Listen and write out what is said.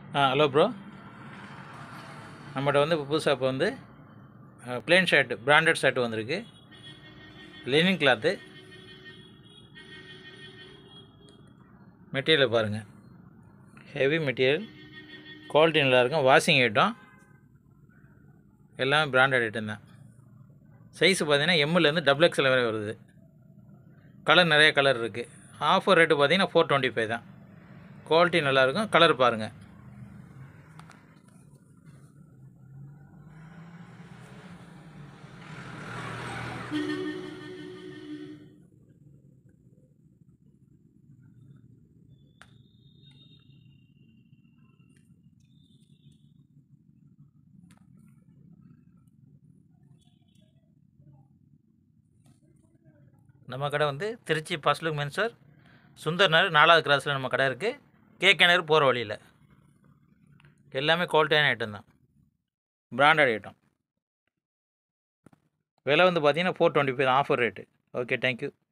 ஆ hello bro நம்மகிட்ட வந்து இப்போ புதுசாக இப்போ வந்து ப்ளேன் ஷர்ட் பிராண்டட் ஷர்ட் வந்திருக்கு லினின் கிளாத்து மெட்டீரியலை பாருங்கள் ஹெவி மெட்டீரியல் குவாலிட்டி நல்லாயிருக்கும் வாஷிங் ஐட்டம் எல்லாமே பிராண்டட் ஐட்டம் தான் சைஸ் பார்த்தீங்கன்னா எம்முலேருந்து டபுள் எக்ஸ்எல் வரை வருது கலர் நிறைய கலர் இருக்குது ஆஃபர் ரேட்டு பார்த்தீங்கன்னா ஃபோர் டுவெண்ட்டி ஃபைவ் தான் குவாலிட்டி நல்லாயிருக்கும் கலர் பாருங்கள் நம்ம கடை வந்து திருச்சி பஸ்லுக் மென்சர் சுந்தர் நகர் நாலாவது கிராஸில் நம்ம கடை இருக்குது கேகே நகர் போகிற வழியில் எல்லாமே குவாலிட்டியான ஐட்டம் தான் பிராண்டட் ஐட்டம் விலை வந்து பார்த்தீங்கன்னா four twenty five offer rate okay thank you